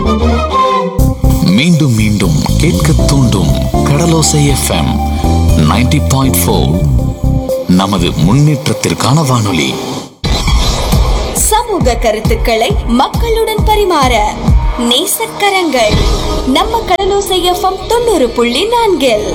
மீண்டும் மீண்டும் கேட்க தூண்டும் கடலோசை எஃப்எம் 90.4 பாயிண்ட் ஃபோர் நமது முன்னேற்றத்திற்கான வானொலி சமூக கருத்துக்களை மக்களுடன் பரிமாற நேசக்கரங்கள் நம்ம கடலோசை எஃப்எம் தொண்ணூறு புள்ளி நான்கில்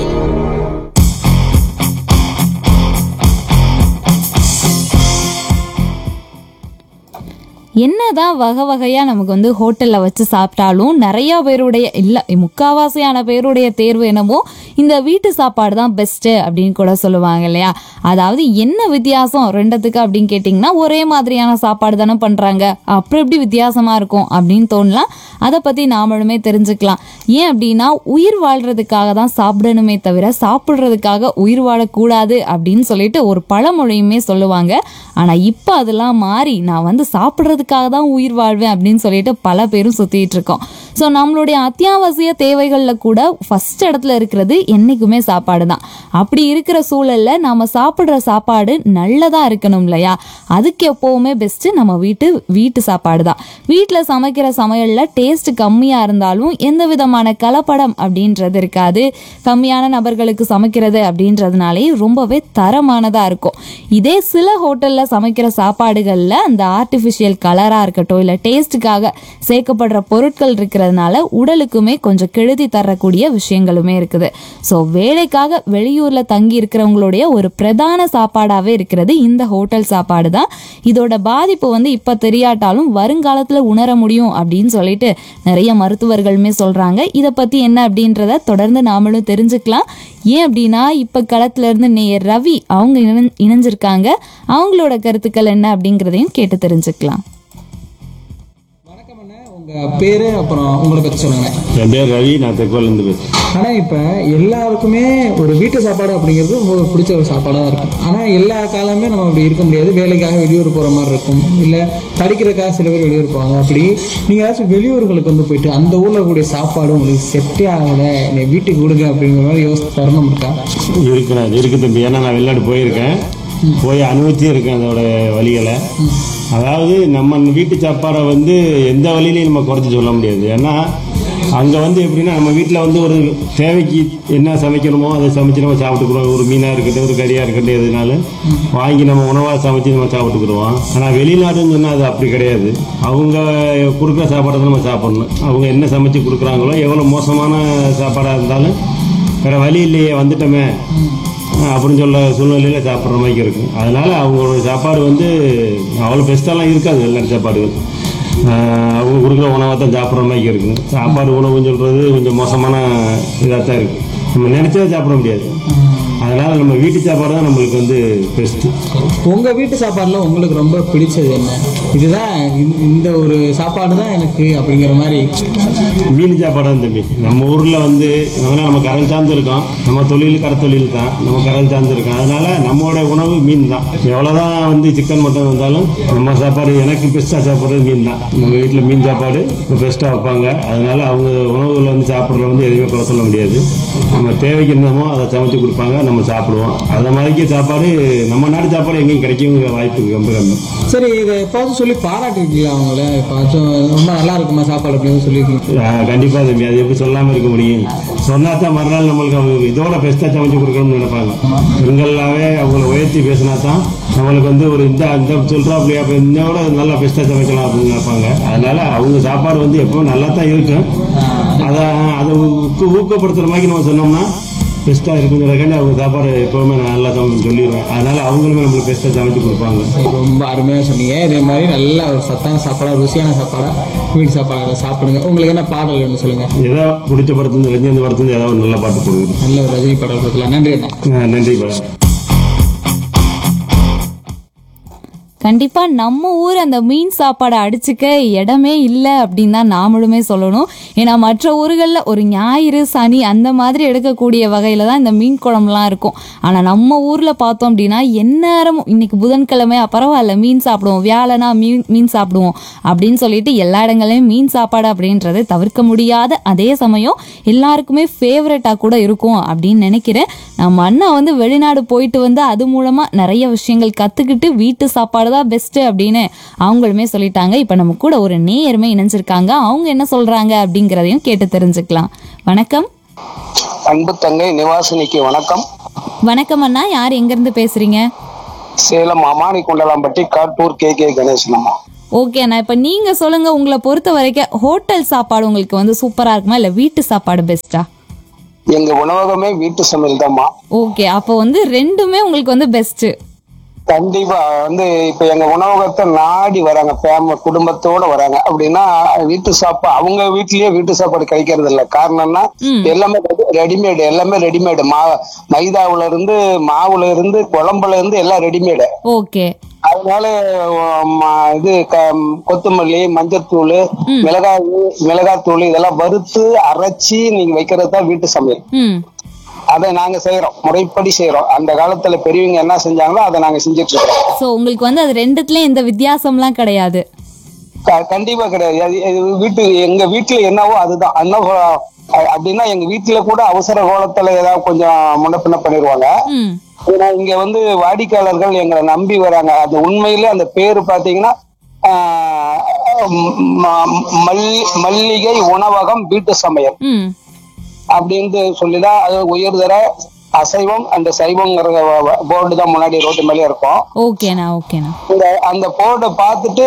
என்னதான் வகை வகையாக நமக்கு வந்து ஹோட்டலில் வச்சு சாப்பிட்டாலும் நிறையா பேருடைய இல்லை முக்காவாசியான பேருடைய தேர்வு என்னமோ இந்த வீட்டு சாப்பாடு தான் பெஸ்ட்டு அப்படின்னு கூட சொல்லுவாங்க இல்லையா அதாவது என்ன வித்தியாசம் ரெண்டத்துக்கு அப்படின்னு கேட்டிங்கன்னா ஒரே மாதிரியான சாப்பாடு தானே பண்ணுறாங்க அப்புறம் எப்படி வித்தியாசமாக இருக்கும் அப்படின்னு தோணலாம் அதை பற்றி நாமளுமே தெரிஞ்சுக்கலாம் ஏன் அப்படின்னா உயிர் வாழ்கிறதுக்காக தான் சாப்பிடணுமே தவிர சாப்பிட்றதுக்காக உயிர் வாழக்கூடாது அப்படின்னு சொல்லிட்டு ஒரு பழமொழியுமே சொல்லுவாங்க ஆனால் இப்போ அதெல்லாம் மாறி நான் வந்து சாப்பிட்றதுக்காக தான் உயிர் வாழ்வேன் அப்படின்னு சொல்லிட்டு பல பேரும் சுற்றிட்டு இருக்கோம் ஸோ நம்மளுடைய அத்தியாவசிய தேவைகளில் கூட ஃபர்ஸ்ட் இடத்துல இருக்கிறது என்றைக்குமே சாப்பாடு தான் அப்படி இருக்கிற சூழலில் நாம் சாப்பிட்ற சாப்பாடு நல்லதாக இருக்கணும் இல்லையா அதுக்கு எப்போவுமே பெஸ்ட்டு நம்ம வீட்டு வீட்டு சாப்பாடு தான் வீட்டில் சமைக்கிற சமையலில் டேஸ்ட் கம்மியாக இருந்தாலும் எந்த விதமான கலப்படம் அப்படின்றது இருக்காது கம்மியான நபர்களுக்கு சமைக்கிறது அப்படின்றதுனாலே ரொம்பவே தரமானதாக இருக்கும் இதே சில ஹோட்டலில் சமைக்கிற சாப்பாடுகளில் அந்த ஆர்டிஃபிஷியல் கலராக இருக்கட்டும் இல்லை டேஸ்ட்டுக்காக சேர்க்கப்படுற பொருட்கள் இருக்கிறதுனால உடலுக்குமே கொஞ்சம் கெடுதி தரக்கூடிய விஷயங்களுமே இருக்குது ஸோ வேலைக்காக வெளியூரில் தங்கி இருக்கிறவங்களுடைய ஒரு பிரதான சாப்பாடாகவே இருக்கிறது இந்த ஹோட்டல் சாப்பாடு தான் இதோட பாதிப்பு வந்து இப்போ தெரியாட்டாலும் வருங்காலத்தில் உணர முடியும் அப்படின்னு சொல்லிட்டு நிறைய மருத்துவர்களுமே சொல்கிறாங்க இதை பற்றி என்ன அப்படின்றத தொடர்ந்து நாமளும் தெரிஞ்சுக்கலாம் ஏன் அப்படின்னா இப்போ களத்துல இருந்து நேயர் ரவி அவங்க இணை- இணைஞ்சிருக்காங்க அவங்களோட கருத்துக்கள் என்ன அப்படிங்கிறதையும் கேட்டு தெரிஞ்சுக்கலாம் வணக்கம் அண்ணா உங்க பேரு அப்புறம் உங்களை பத்தி சொல்லுங்க என் பேர் ரவி நான் தெற்கோலேருந்து பேசுகிறேன் ஆனா இப்ப எல்லாருக்குமே ஒரு வீட்டு சாப்பாடு அப்படிங்கிறது ரொம்ப பிடிச்ச ஒரு சாப்பாடா இருக்கும் ஆனா எல்லா காலமே நம்ம அப்படி இருக்க முடியாது வேலைக்காக வெளியூர் போற மாதிரி இருக்கும் இல்ல படிக்கிறதுக்காக சில பேர் வெளியூர் போவாங்க அப்படி நீங்க ஏதாச்சும் வெளியூர்களுக்கு வந்து போயிட்டு அந்த ஊர்ல கூடிய சாப்பாடு உங்களுக்கு செட்டே ஆகல என்னை வீட்டுக்கு கொடுங்க அப்படிங்கிற மாதிரி யோசிச்சு தருணம் இருக்கா இருக்கிறேன் இருக்கு தம்பி ஏன்னா நான் வெளிநாடு போயிருக்கேன் போய் அனுபவிச்சு இருக்கேன் அதோட வழிகளை அதாவது நம்ம வீட்டு சாப்பாடை வந்து எந்த வழியிலையும் நம்ம குறைச்சி சொல்ல முடியாது ஏன்னா அங்கே வந்து எப்படின்னா நம்ம வீட்டில் வந்து ஒரு தேவைக்கு என்ன சமைக்கணுமோ அதை சமைச்சு நம்ம சாப்பிட்டுக்குறோம் ஒரு மீனாக இருக்கட்டும் ஒரு கறியாக இருக்கட்டும் எதுனாலும் வாங்கி நம்ம உணவாக சமைச்சு நம்ம சாப்பிட்டுக்குருவோம் ஆனால் வெளிநாடுன்னு சொன்னால் அது அப்படி கிடையாது அவங்க கொடுக்குற சாப்பாடை தான் நம்ம சாப்பிடணும் அவங்க என்ன சமைச்சு கொடுக்குறாங்களோ எவ்வளோ மோசமான சாப்பாடாக இருந்தாலும் வேற வழி இல்லையே வந்துட்டோமே அஹ் அப்படின்னு சொல்ல சூழ்நிலையில் சாப்பிட்ற மாதிரி இருக்கும் அதனால அவங்களோட சாப்பாடு வந்து அவ்வளோ பெஸ்ட்டாலாம் இருக்காது வெளிநாட்டு சாப்பாடுகள் அஹ் அவங்க கொடுக்குற உணவை தான் சாப்பிட்ற மாதிரி இருக்கும் சாப்பாடு உணவுன்னு சொல்கிறது கொஞ்சம் மோசமான இதாக தான் இருக்குது நம்ம நினச்சதை சாப்பிட முடியாது அதனால நம்ம வீட்டு சாப்பாடு தான் நம்மளுக்கு வந்து பெஸ்ட்டு உங்க வீட்டு சாப்பாடுல உங்களுக்கு ரொம்ப பிடிச்சது என்ன இதுதான் இந்த- இந்த ஒரு சாப்பாடு தான் எனக்கு அப்படிங்கிற மாதிரி மீன் சாப்பாடு தான் தம்பி நம்ம ஊரில் வந்து அதனால நம்ம கடல் சார்ந்து இருக்கோம் நம்ம தொழில் கடை தொழில் தான் நம்ம கடல் சார்ந்து இருக்கோம் அதனால நம்மளோட உணவு மீன் தான் எவ்வளோதான் வந்து சிக்கன் மட்டன் வந்தாலும் நம்ம சாப்பாடு எனக்கு பெஸ்ட்டாக சாப்பிட்றது மீன் தான் நம்ம வீட்டில் மீன் சாப்பாடு பெஸ்ட்டாக வைப்பாங்க அதனால அவங்க உணவுகளை வந்து சாப்பிட்றத வந்து எதுவுமே குறை சொல்ல முடியாது நம்ம தேவைக்கு என்னமோ அதை சமைச்சு கொடுப்பாங்க நம்ம சாப்பிடுவோம் அந்த மாதிரிக்கு சாப்பாடு நம்ம நாட்டு சாப்பாடு எங்கேயும் கிடைக்கும் வாய்ப்பு ரொம்ப கம்மி சரி இதை எப்பாச்சும் சொல்லி பாராட்டிருக்கீங்களா அவங்கள எப்பாச்சும் ரொம்ப நல்லா இருக்குமா சாப்பாடு அப்படின்னு சொல்லியிருக்கீங்க ஆஹ் கண்டிப்பா தம்பி அது எப்படி சொல்லாம இருக்க முடியும் சொன்னா தான் மறுநாள் நம்மளுக்கு அவங்க இதோட பெஸ்டா சமைச்சு கொடுக்கணும்னு நினைப்பாங்க பெண்களாவே அவங்கள உயர்த்தி பேசினா தான் நம்மளுக்கு வந்து ஒரு இந்த இந்த சொல்றா அப்படியே அப்ப இதோட நல்லா பெஸ்டா சமைக்கலாம் அப்படின்னு நினைப்பாங்க அதனால அவங்க சாப்பாடு வந்து எப்பவும் நல்லா தான் இருக்கும் அதை அதை ஊக்க- ஊக்கப்படுத்துற மாதிரி நம்ம சொன்னோம்னா பெஸ்டா இருக்குங்கிறக்காண்டி அவங்க சாப்பாடு எப்பவுமே நான் நல்லா சமைச்சு சொல்லிடுவேன் அதனால அவங்களுமே நம்மளுக்கு பெஸ்டா சமைச்சு கொடுப்பாங்க ரொம்ப அருமையா சொன்னீங்க இதே மாதிரி நல்ல ஒரு சத்தான சாப்பாடா ருசியான சாப்பாடா வீட்டு சாப்பாடு சாப்பிடுங்க உங்களுக்கு என்ன பாடல் வேணும் சொல்லுங்க ஏதோ பிடிச்ச படத்துலேருந்து ரஜினி படத்துலேருந்து ஏதாவது ஒரு நல்ல பாட்டு போடுங்க நல்ல ஒரு ரஜினி பாடல் கொடுக்கலாம் நன்றி அண்ணா ஆஹ் நன்றி மேடம் கண்டிப்பா நம்ம ஊர் அந்த மீன் சாப்பாடை அடிச்சுக்க இடமே இல்லை அப்படின்னு தான் நாமளுமே சொல்லணும் ஏன்னா மற்ற ஊர்களில் ஒரு ஞாயிறு சனி அந்த மாதிரி எடுக்கக்கூடிய வகையில தான் இந்த மீன் குழம்புலாம் இருக்கும் ஆனா நம்ம ஊர்ல பார்த்தோம் அப்படின்னா எந்நேரமும் இன்னைக்கு புதன்கிழமை பரவாயில்ல மீன் சாப்பிடுவோம் வியாழனா மீன் மீன் சாப்பிடுவோம் அப்படின்னு சொல்லிட்டு எல்லா இடங்களையும் மீன் சாப்பாடு அப்படின்றது தவிர்க்க முடியாத அதே சமயம் எல்லாருக்குமே ஃபேவரட்டாக கூட இருக்கும் அப்படின்னு நினைக்கிறேன் நம்ம அண்ணா வந்து வெளிநாடு போயிட்டு வந்து அது மூலமா நிறைய விஷயங்கள் கத்துக்கிட்டு வீட்டு சாப்பாடு தான் தான் பெஸ்ட் அப்படின்னு அவங்களுமே சொல்லிட்டாங்க இப்போ நம்ம கூட ஒரு நேயருமே இணைஞ்சிருக்காங்க அவங்க என்ன சொல்றாங்க அப்படிங்கிறதையும் கேட்டு தெரிஞ்சுக்கலாம் வணக்கம் அன்பு தங்கை நிவாசினிக்கு வணக்கம் வணக்கம் அண்ணா யார் எங்கேருந்து பேசுறீங்க சேலம் அமானி குண்டலாம்பட்டி காட்டூர் கே கே கணேசன் அம்மா ஓகே அண்ணா இப்போ நீங்க சொல்லுங்க உங்களை பொறுத்த வரைக்கும் ஹோட்டல் சாப்பாடு உங்களுக்கு வந்து சூப்பரா இருக்குமா இல்லை வீட்டு சாப்பாடு பெஸ்ட்டா எங்க உணவகமே வீட்டு சமையல் தான்மா ஓகே அப்போ வந்து ரெண்டுமே உங்களுக்கு வந்து பெஸ்ட் கண்டிப்பா வந்து இப்ப எங்க உணவகத்தை நாடி வராங்க ஃபேம குடும்பத்தோட வராங்க அப்படின்னா வீட்டு சாப்பாடு அவங்க வீட்லயே வீட்டு சாப்பாடு கிடைக்கிறது இல்ல காரணம்னா எல்லாமே ரெடிமேடு எல்லாமே ரெடிமேடு மா மைதாவுல இருந்து மாவுல இருந்து குழம்புல இருந்து எல்லாம் ரெடிமேடு ஓகே அதனால ம, இது க- கொத்தமல்லி மஞ்சத்தூள் மிளகாய் மிளகாத்தூள் இதெல்லாம் வறுத்து அரைச்சி நீங்க வைக்கிறது தான் வீட்டு சமையல் ம் அதை நாங்க செய்யறோம் முறைப்படி செய்யறோம் அந்த காலத்துல பெரியவங்க என்ன செஞ்சாங்களோ அதை நாங்க செஞ்சுட்டு இருக்கோம் ஸோ உங்களுக்கு வந்து அது ரெண்டுத்துலயும் எந்த வித்தியாசம்லாம் கிடையாது க- கண்டிப்பா கிடையாது அது- அது வீட்டு எங்க வீட்டுல என்னவோ அதுதான் என்ன அ- அப்படின்னா எங்க வீட்டுல கூட அவசர கோலத்துல ஏதாவது கொஞ்சம் முன்ன பின்ன பண்ணிடுவாங்க ம் ஏன்னா இங்க வந்து வாடிக்கையாளர்கள் எங்களை நம்பி வராங்க அது உண்மையிலே அந்த பேரு பாத்தீங்கன்னா ஆஹ், ம- மல்லி- மல்லிகை உணவகம் வீட்டு சமையல் ம் அப்படின்ட்டு சொல்லிதான் அது உயர்தர அசைவம் அந்த சைவங்கிற போர்டு தான் முன்னாடி ரோட்டு மேலே இருக்கும் ஓகேண்ணா ஓகேண்ணா இந்த அந்த போர்டை பார்த்துட்டு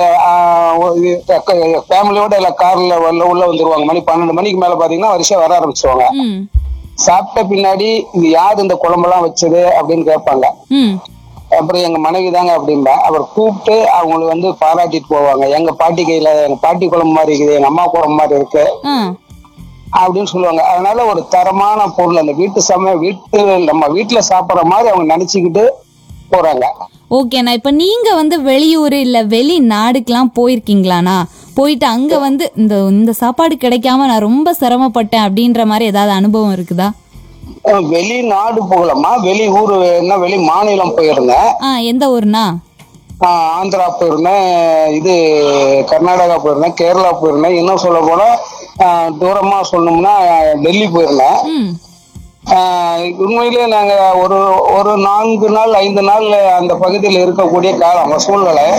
ஃபேமிலியோட எல்லாம் கார்ல உள்ள உள்ள வந்துருவாங்க மணி பன்னெண்டு மணிக்கு மேல பாத்தீங்கன்னா வரிசையா வர ஆரம்பிச்சிருவாங்க ம் சாப்பிட்ட பின்னாடி இது யார் இந்த குழம்பெல்லாம் வச்சது அப்படின்னு கேட்பாங்க ம் அப்புறம் எங்க மனைவி தாங்க அப்படிம்பா அவர் கூப்பிட்டு அவங்களுக்கு வந்து பாராட்டிட்டு போவாங்க எங்க பாட்டி கையில எங்க பாட்டி குழம்பு மாதிரி இருக்குது எங்க அம்மா குழம்பு மாதிரி இருக்கு ஆ அப்படின்னு சொல்லுவாங்க அதனால ஒரு தரமான பொருள் அந்த வீட்டு சமையல் வீட்டு நம்ம வீட்டுல சாப்பிடுற மாதிரி அவங்க நினைச்சுக்கிட்டு போறாங்க ஓகேண்ணா இப்போ நீங்க வந்து வெளியூர் இல்ல வெளி நாடுக்கெல்லாம் போயிருக்கீங்களாண்ணா போயிட்டு அங்க வந்து இந்த இந்த சாப்பாடு கிடைக்காம நான் ரொம்ப சிரமப்பட்டேன் அப்படின்ற மாதிரி ஏதாவது அனுபவம் இருக்குதா அஹ் வெளிநாடு போகலாமா வெளி ஊர் என்ன வெளி மாநிலம் போயிருந்தேன் ஆ எந்த ஊர்னா ஆஹ் ஆந்திரா போயிருந்தேன் இது கர்நாடகா போயிருந்தேன் கேரளா போயிருந்தேன் இன்னும் சொல்ல போனா ஆஹ் தூரமா சொல்லணும்னா டெல்லி போயிருந்தேன் ம் ஆஹ் உண்மையிலேயே நாங்க ஒரு ஒரு நான்கு நாள் ஐந்து நாள் அந்த பகுதியில் இருக்கக்கூடிய காலம் சூழ்நிலை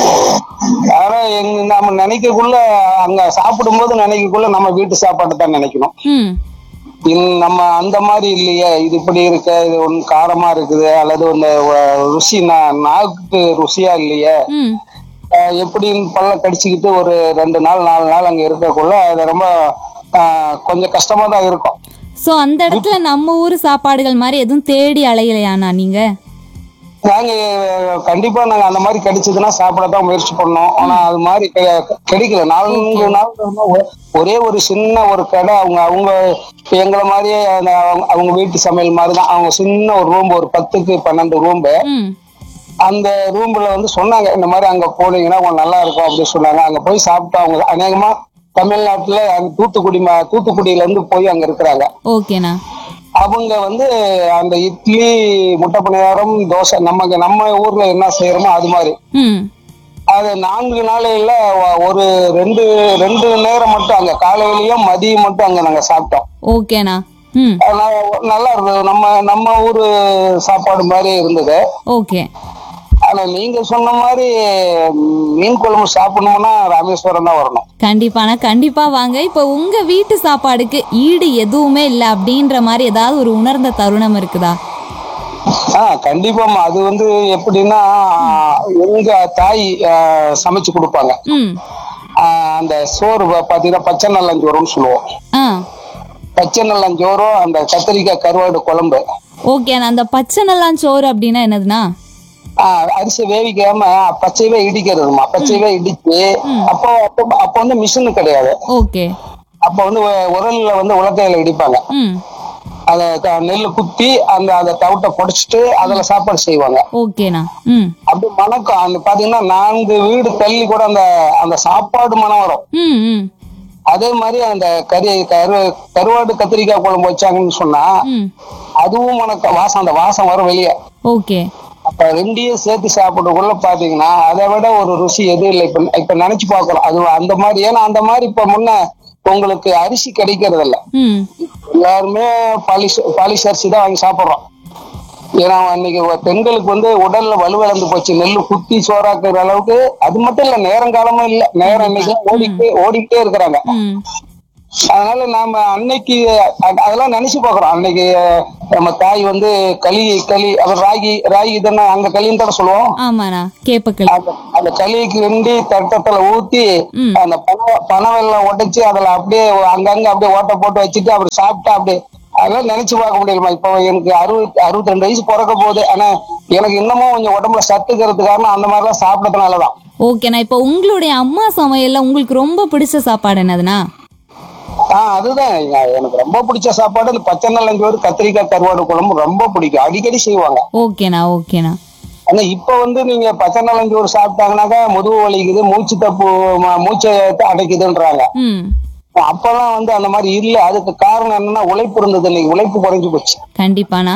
ஆனா எங்க நம்ம நினைக்கக்குள்ள அங்க சாப்பிடும்போது நினைக்கக்குள்ள நம்ம வீட்டு சாப்பாட்டை தான் நினைக்கணும் ம் இன்- நம்ம அந்த மாதிரி இல்லையே இது இப்படி இருக்க இது ஒன்று காரமா இருக்குது அல்லது இந்த வ- ருசி நா- நாக்கு ருசியா இல்லையே ம் ஆஹ் எப்படின்னு பல்ல கடிச்சுக்கிட்டு ஒரு ரெண்டு நாள் நாலு நாள் அங்க இருக்கக்குள்ள அது ரொம்ப ஆஹ் கொஞ்சம் கஷ்டமா தான் இருக்கும் ஸோ அந்த இடத்துல நம்ம ஊர் சாப்பாடுகள் மாதிரி எதுவும் தேடி அலையலையாண்ணா நீங்க நாங்க கண்டிப்பா நாங்க அந்த மாதிரி கிடைச்சதுன்னா சாப்பிட தான் முயற்சி பண்ணோம் ஆனா அது மாதிரி கெ- கிடைக்கல நான்கு நாள் வந்து ஒ- ஒரே ஒரு சின்ன ஒரு கடை அவங்க அவங்க இப்ப எங்களை மாதிரியே அந்த அவங்க- அவங்க வீட்டு சமையல் மாதிரி தான் அவங்க சின்ன ஒரு ரூம் ஒரு பத்துக்கு பன்னெண்டு ரூம் ம் அந்த ரூம்ல வந்து சொன்னாங்க இந்த மாதிரி அங்க போனீங்கன்னா கொஞ்சம் நல்லா இருக்கும் அப்படின்னு சொன்னாங்க அங்க போய் சாப்பிட்டு அவங்க அநேகமா தமிழ்நாட்டுல அங்க தூத்துக்குடி மா- தூத்துக்குடியில இருந்து போய் அங்க இருக்கிறாங்க ஓகேண்ணா அவங்க வந்து அந்த இட்லி முட்டை பணியாரம் தோசை நமக்கு நம்ம ஊர்ல என்ன செய்யறோமோ அது மாதிரி ம் அது நான்கு நாளையில ஒ- ஒரு ரெண்டு ரெண்டு நேரம் மட்டும் அங்க காலையிலயும் மதியம் மட்டும் அங்க நாங்க சாப்பிட்டோம் ஓகேண்ணா ம் அதனால நல்லா இருந்தது நம்ம நம்ம ஊரு சாப்பாடு மாதிரி இருந்தது ஓகே ஆனா நீங்க சொன்ன மாதிரி ம், மீன் குழம்பு சாப்பிடணும்னா ராமேஸ்வரம் தான் வரணும் கண்டிப்பாண்ணா கண்டிப்பா வாங்க இப்போ உங்க வீட்டு சாப்பாடுக்கு ஈடு எதுவுமே இல்லை அப்படின்ற மாதிரி ஏதாவது ஒரு உணர்ந்த தருணம் இருக்குதா ஆஹ் கண்டிப்பாமா அது வந்து எப்படின்னா எங்க தாய் ஆஹ், சமைச்சு கொடுப்பாங்க ம் ஆஹ், அந்த சோறு பா- பாத்தீங்கன்னா பச்சை நல்லஞ்சோறுன்னு சொல்லுவோம் ஆ பச்சை நல்லஞ்சோறும் அந்த கத்திரிக்காய் கருவாடு குழம்பு ஓகேண்ணா அந்த பச்சை நல்லான் சோறு அப்படின்னா என்னதுண்ணா ஆஹ், அரிசி வேவிக்காம பச்சையவே இடிக்கிறதுமா பச்சையவே இடிச்சு அப்போ அப்போ அப்போ வந்து மிஷின் கிடையாது ஓகே அப்போ வந்து உ- உரல்ல வந்து உலக்கையில இடிப்பாங்க ம் அத க- நெல்லு குத்தி அந்த அதை தவிட்ட பொடிச்சிட்டு அதுல சாப்பாடு செய்வாங்க ஓகேண்ணா ம் அப்படி மணக்கம் அந்த பாத்தீங்கன்னா நான்கு வீடு தள்ளி கூட அந்த அந்த சாப்பாடு மனம் வரும் ம் ம் அதே மாதிரி அந்த கறி கரு கருவாடு கத்திரிக்காய் குழம்பு வச்சாங்கன்னு சொன்னா ம் அதுவும் மணக்க வாசம் அந்த வாசம் வரும் வெளியே ஓகே அப்ப ரெண்டையும் சேர்த்து சாப்பிடக்குள்ள பாத்தீங்கன்னா அதை விட ஒரு ருசி எதுவும் இல்லை இப்ப இப்ப நினைச்சு பாக்குறோம் அது அந்த மாதிரி ஏன்னா அந்த மாதிரி இப்ப முன்ன உங்களுக்கு அரிசி கிடைக்கிறது இல்ல ம் எல்லாருமே பாலிஷ் பாலிஷ் அரிசி தான் வாங்கி சாப்பிடுறோம் ஏன்னா இன்னைக்கு ஒரு பெண்களுக்கு வந்து உடல்ல வலுவிழந்து போச்சு நெல்லு குத்தி சோறாக்குற அளவுக்கு அது மட்டும் இல்ல நேரங்காலமும் இல்ல நேரம் இன்னைக்கு ஓடிக்கிட்டே ஓடிக்கிட்டே இருக்கிறாங்க ம் அதனால நாம அன்னைக்கு அ- அதெல்லாம் நினைச்சு பாக்குறோம் அன்னைக்கு அஹ், நம்ம தாய் வந்து களி களி அப்புறம் ராகி ராகி தானே அங்க களின்னு தானே சொல்லுவோம் ஆமாண்ணா கேப்பக்களி அந்த அந்த களிக்கு ரெண்டி தட்டத்துல ஊத்தி ம். அந்த பனை பனை வெல்லம் உடைச்சு அதுல அப்படியே அங்கங்க அப்படியே ஓட்டை போட்டு வச்சுட்டு அப்படி சாப்பிட்டா அப்படியே அதெல்லாம் நினைச்சு பார்க்க முடியலமா இப்போ எனக்கு அறுபத்தி அறுபத்தி ரெண்டு வயசு பிறக்க போகுது ஆனா எனக்கு இன்னமும் கொஞ்சம் உடம்புல சத்துக்கிறது காரணம் அந்த மாதிரிலாம் சாப்பிட்டதுனாலதான் ஓகேண்ணா இப்போ உங்களுடைய அம்மா சமையல்ல உங்களுக்கு ரொம்ப பிடிச்ச சாப்பாடு என்னதுண்ணா ஆஹ் அதுதான் எ- எனக்கு ரொம்ப பிடிச்ச சாப்பாடு இந்த பச்சை நல்லஞ்சோறு கத்திரிக்காய் கருவாடு குழம்பு ரொம்ப பிடிக்கும் அடிக்கடி செய்வாங்க ஓகேண்ணா ஓகேண்ணா ஆனா இப்ப வந்து நீங்க பச்சை நல்லஞ்சோறு சாப்பிட்டாங்கன்னாக்கா முதுகு வலிக்குது மூச்சு தப்பு ம- மூச்சை அடைக்குதுன்றாங்க ம் அப்பெல்லாம் வந்து அந்த மாதிரி இல்ல அதுக்கு காரணம் என்னன்னா உழைப்பு இருந்தது இன்னைக்கு உழைப்பு குறைஞ்சு போச்சு கண்டிப்பாண்ணா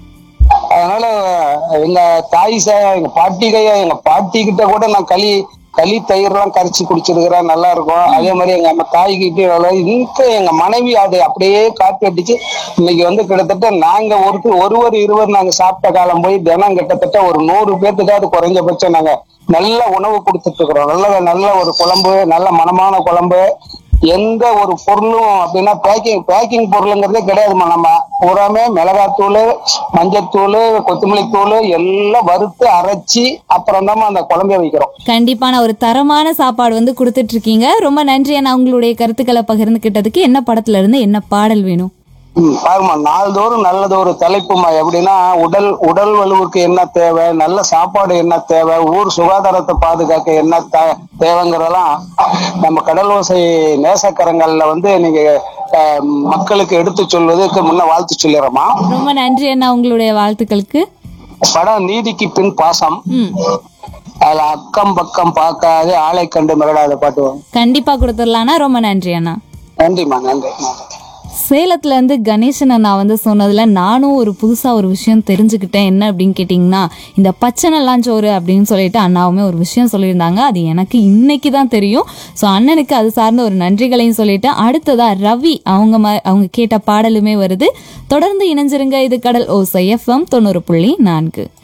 அதனால எங்க தாய் ச- எங்க பாட்டி கையா எங்க பாட்டி கிட்ட கூட நான் களி களி தயிர்லாம் கரைச்சி குடிச்சிருக்கிறேன் நல்லா இருக்கும் அதே மாதிரி எங்க அம்மா தாய் கிட்ட இன்னும் எங்க மனைவி அதை அப்படியே காப்பி அடிச்சு இன்னைக்கு வந்து கிட்டத்தட்ட நாங்க ஒரு ஒருவர் இருவர் நாங்க சாப்பிட்ட காலம் போய் தினம் கிட்டத்தட்ட ஒரு நூறு பேர்த்துக்காவது குறைஞ்சபட்சம் நாங்க நல்ல உணவு கொடுத்துட்டு இருக்கிறோம் நல்ல நல்ல ஒரு குழம்பு நல்ல மனமான குழம்பு எந்த ஒரு பொருளும் அப்படின்னா பேக்கிங் பேக்கிங் பொருளுங்கிறதே கிடையாதுமா நம்ம பூராமே மிளகாத்தூள் மஞ்சத்தூள் கொத்தமல்லி தூள் எல்லாம் வறுத்து அரைச்சி அப்புறம் தான் அந்த குழம்பே வைக்கிறோம் கண்டிப்பான ஒரு தரமான சாப்பாடு வந்து கொடுத்துட்டு இருக்கீங்க ரொம்ப நன்றி அண்ணா உங்களுடைய கருத்துக்களை பகிர்ந்துக்கிட்டதுக்கு என்ன படத்துல இருந்து என்ன பாடல் வேணும் ம், பாரும்மா நாள்தோறும் நல்லதொரு தலைப்புமா எப்படின்னா உடல் உடல் வலுவுக்கு என்ன தேவை நல்ல சாப்பாடு என்ன தேவை ஊர் சுகாதாரத்தை பாதுகாக்க என்ன தே- தேவைங்கிறதெல்லாம் நம்ம கடல் ஓசை நேசக்கரங்கள்ல வந்து நீங்க அஹ், மக்களுக்கு எடுத்து சொல்வதற்கு முன்ன வாழ்த்து சொல்லிடுறோமா ரொம்ப நன்றி அண்ணா உங்களுடைய வாழ்த்துக்களுக்கு படம் நீதிக்கு பின் பாசம் ம் அதுல அக்கம் பக்கம் பார்க்காது ஆளை கண்டு மிரடாத பாட்டு வரும். கண்டிப்பா கொடுத்துடலாம்னா ரொம்ப நன்றி அண்ணா நன்றிம்மா நன்றி நன்றி சேலத்துல இருந்து கணேசன் அண்ணா வந்து சொன்னதுல நானும் ஒரு புதுசா ஒரு விஷயம் தெரிஞ்சுக்கிட்டேன் என்ன அப்படின்னு கேட்டிங்கன்னா இந்த பச்சை நல்லாஞ்சோறு அப்படின்னு சொல்லிட்டு அண்ணாவுமே ஒரு விஷயம் சொல்லியிருந்தாங்க அது எனக்கு இன்னைக்கு தான் தெரியும் ஸோ அண்ணனுக்கு அது சார்ந்த ஒரு நன்றிகளையும் சொல்லிட்டு அடுத்ததா ரவி அவங்க ம- அவங்க கேட்ட பாடலுமே வருது தொடர்ந்து இணைஞ்சிருங்க இது கடல் ஓசை எஃப்எம் தொண்ணூறு புள்ளி நான்கு